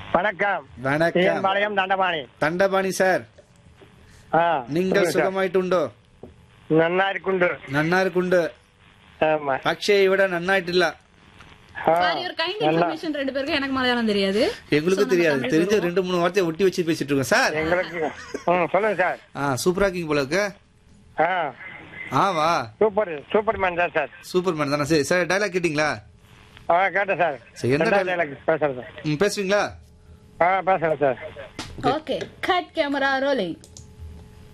வணக்கம் வணக்கம் பாளையம் தண்டபாணி தண்டபாணி சார் ஆ, நீங்கள் சொல்லுங்க சார். சுகமாയിട്ടുണ്ടോ நன்னா இருக்குண்டு நன்னாருக்குண்டு ஆமா அக்ஷயை விட நன்னாயிட்டில்ல ஆ, சார் ஒரு கைண்ட் இன்ஃபர்மேஷன் ரெண்டு பேருக்கும் எனக்கு மலையாளம் தெரியாது எங்களுக்கு தெரியாது தெரிஞ்ச ரெண்டு மூணு வார்த்தையை ஒட்டி வச்சு பேசிட்டு இருக்கோம் சார் எங்களுக்கு ம் சொல்லுங்க சார் ஆ சூப்பரா இருக்கீங்க போல இருக்கு ஆ ஆ வா சூப்பர் சூப்பர் மேன் தான் சார் சூப்பர் மேன் தானே சரி சார் டைலாக் கேட்டிங்களா ஆ கேட்டேன் சார் சரி, எந்த ரெண்டாவது dialogue? dialogue பேசுறேன் சார் ம் பேசுவீங்களா ஆ பேசுறேன் sir okay cut camera rolling